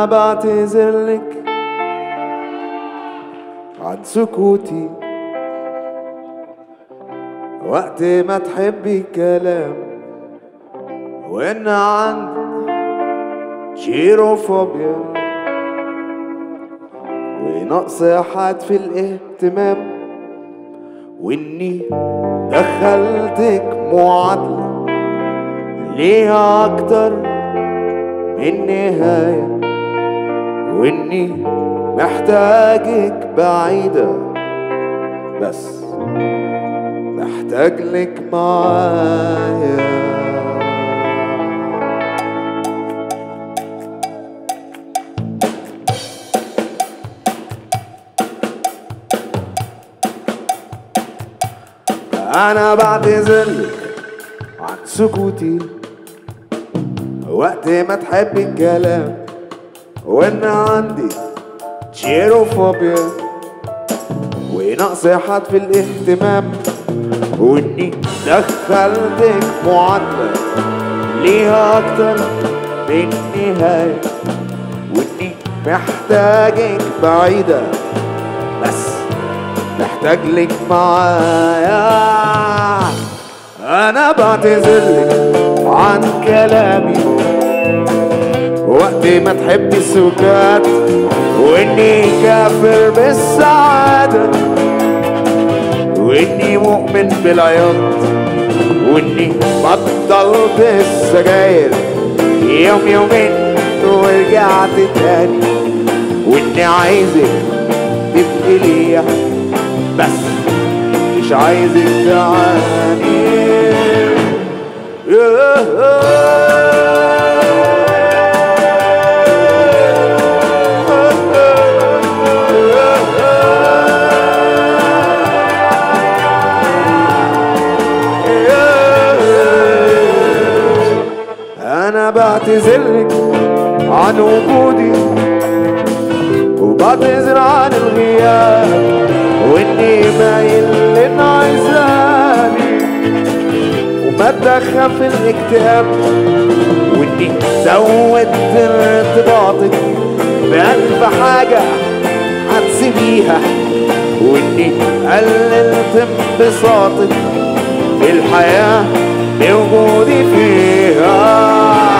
أنا بعتذرلك عن سكوتي وقت ما تحبي كلام وإن عندي جيروفوبيا ونقص حد في الاهتمام وإني دخلتك معادلة ليها أكتر من نهاية وإني محتاجك بعيدة بس محتاج لك معايا أنا بعتذرلك عن سكوتي وقت ما تحب الكلام وإن عندي جيروفوبيا ونقص حد في الاهتمام وإني دخلتك معادلة ليها أكتر من نهاية وإني محتاجك بعيدة بس محتاج لك معايا انا بعتذرلك عن كلامي وقت ما تحبي السكات واني كافر بالسعادة واني مؤمن بالعياط واني بطلت السجاير يوم يومين ورجعت تاني واني عايزك تبقي ليا بس مش عايزك تعاني انا بعتذرلك عن وجودي وبعتذر عن الغياب واني مايل لانعزالي وما اتدخل في الاكتئاب واني زودت ارتباطك بألف حاجة هتسيبيها واني قللت انبساطك في الحياة بوجودي فيها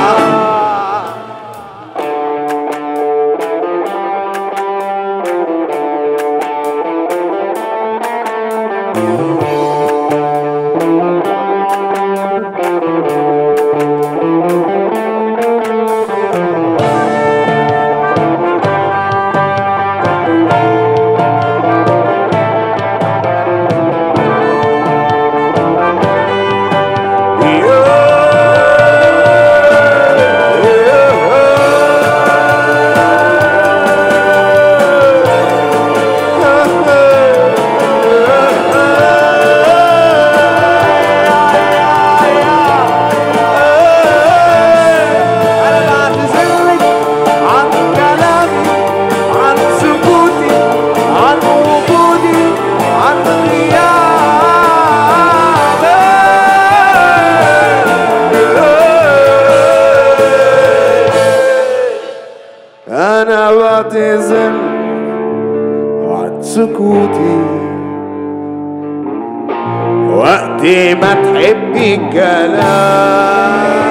أنا بعتذرلك عن كلامي عن سكوتي عن وجودي عن غيابي أنا بعتذر عن سكوتي وقت ما تحبي الكلام